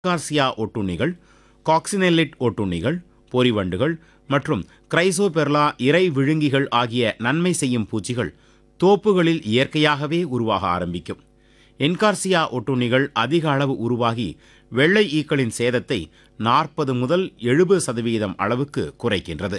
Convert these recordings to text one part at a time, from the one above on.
Garcia ஒட்டுண்ணிகள் coccinellid ஒட்டுண்ணிகள் பொறிவண்டுகள் மற்றும் Chrysoperla இறை விழுங்கிகள் ஆகிய நன்மை செய்யும் பூச்சிகள் தோப்புகளில் இயற்கையாகவே உருவாக ஆரம்பிக்கும் என்கார்சியா ஒட்டுண்ணிகள் அதிக அளவு உருவாகி வெள்ளை ஈக்களின் சேதத்தை நாற்பது முதல் எழுபது சதவீதம் அளவுக்கு குறைக்கின்றது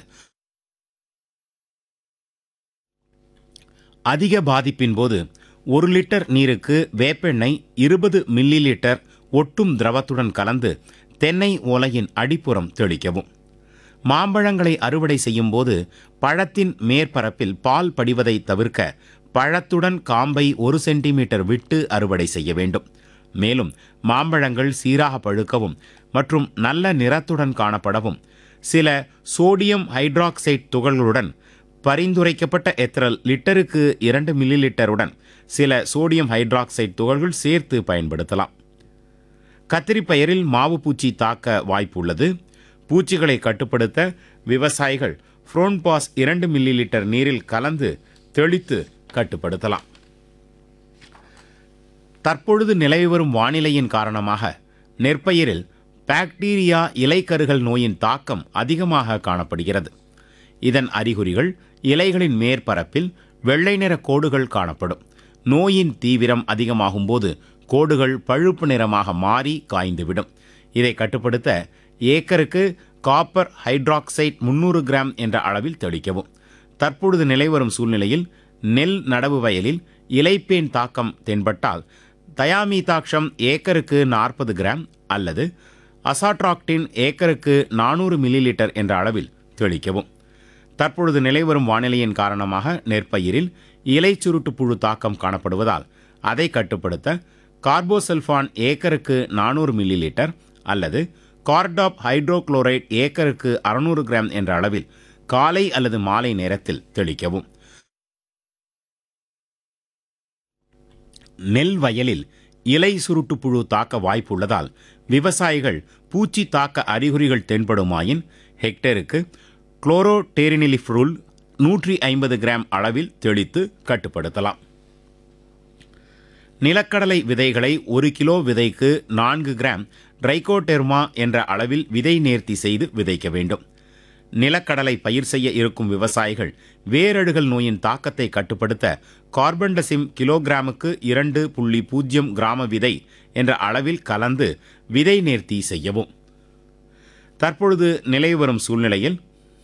அதிக பாதிப்பின் போது ஒரு லிட்டர் நீருக்கு வேப்பெண்ணெய் இருபது மில்லி லிட்டர் ஒட்டும் திரவத்துடன் கலந்து தென்னை ஓலையின் அடிப்புறம் தெளிக்கவும் மாம்பழங்களை அறுவடை செய்யும் போது பழத்தின் மேற்பரப்பில் பால் படிவதை தவிர்க்க பழத்துடன் காம்பை ஒரு சென்டிமீட்டர் விட்டு அறுவடை செய்ய வேண்டும் மேலும் மாம்பழங்கள் சீராக பழுக்கவும் மற்றும் நல்ல நிறத்துடன் காணப்படவும் சில சோடியம் ஹைட்ராக்சைடு துகள்களுடன் பரிந்துரைக்கப்பட்ட எத்திரல் லிட்டருக்கு இரண்டு மில்லி லிட்டருடன் சில சோடியம் ஹைட்ராக்சைடு துகள்கள் சேர்த்து பயன்படுத்தலாம் கத்திரிப்பயிரில் மாவு பூச்சி தாக்க வாய்ப்பு உள்ளது பூச்சிகளை கட்டுப்படுத்த விவசாயிகள் ஃப்ரோன்பாஸ் இரண்டு மில்லி லிட்டர் நீரில் கலந்து தெளித்து கட்டுப்படுத்தலாம் தற்பொழுது நிலவி வரும் வானிலையின் காரணமாக நெற்பயிரில் பாக்டீரியா இலைக்கருகள் நோயின் தாக்கம் அதிகமாக காணப்படுகிறது இதன் அறிகுறிகள் இலைகளின் மேற்பரப்பில் வெள்ளை நிற கோடுகள் காணப்படும் நோயின் தீவிரம் அதிகமாகும் போது கோடுகள் பழுப்பு நிறமாக மாறி காய்ந்துவிடும் இதை கட்டுப்படுத்த ஏக்கருக்கு காப்பர் ஹைட்ராக்சைட் முன்னூறு கிராம் என்ற அளவில் தெளிக்கவும் தற்பொழுது நிலைவரும் சூழ்நிலையில் நெல் நடவு வயலில் இலைப்பேன் தாக்கம் தென்பட்டால் தயாமீதாக்ஷம் ஏக்கருக்கு நாற்பது கிராம் அல்லது அசாட்ராக்டின் ஏக்கருக்கு நானூறு மில்லி லிட்டர் என்ற அளவில் தெளிக்கவும் தற்பொழுது நிலைவரும் வானிலையின் காரணமாக நெற்பயிரில் இலை சுருட்டு புழு தாக்கம் காணப்படுவதால் அதை கட்டுப்படுத்த கார்போசல்ஃபான் ஏக்கருக்கு நானூறு மில்லி லிட்டர் அல்லது கார்டாப் ஹைட்ரோகுளோரைட் ஏக்கருக்கு அறுநூறு கிராம் என்ற அளவில் காலை அல்லது மாலை நேரத்தில் தெளிக்கவும் நெல் வயலில் இலை சுருட்டு புழு தாக்க வாய்ப்புள்ளதால் விவசாயிகள் பூச்சி தாக்க அறிகுறிகள் தென்படுமாயின் ஹெக்டேருக்கு குளோரோடேரினிலிஃப்ரூல் நூற்றி ஐம்பது கிராம் அளவில் தெளித்து கட்டுப்படுத்தலாம் நிலக்கடலை விதைகளை ஒரு கிலோ விதைக்கு நான்கு கிராம் ட்ரைகோடெர்மா என்ற அளவில் விதை நேர்த்தி செய்து விதைக்க வேண்டும் நிலக்கடலை பயிர் செய்ய இருக்கும் விவசாயிகள் வேரழுகல் நோயின் தாக்கத்தை கட்டுப்படுத்த கார்பன்டசிம் கிலோகிராமுக்கு இரண்டு புள்ளி பூஜ்ஜியம் கிராம விதை என்ற அளவில் கலந்து விதை நேர்த்தி செய்யவும் தற்பொழுது நிலை வரும் சூழ்நிலையில்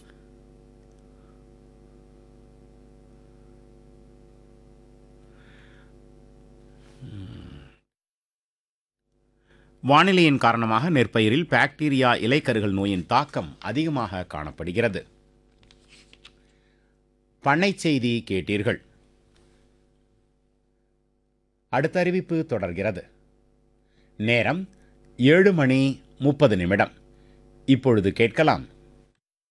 வானிலையின் காரணமாக நெற்பயிரில் பாக்டீரியா இலைக்கருகள் நோயின் தாக்கம் அதிகமாக காணப்படுகிறது பண்ணை செய்தி கேட்டீர்கள் அடுத்த அறிவிப்பு தொடர்கிறது நேரம் ஏழு மணி முப்பது நிமிடம் இப்பொழுது கேட்கலாம்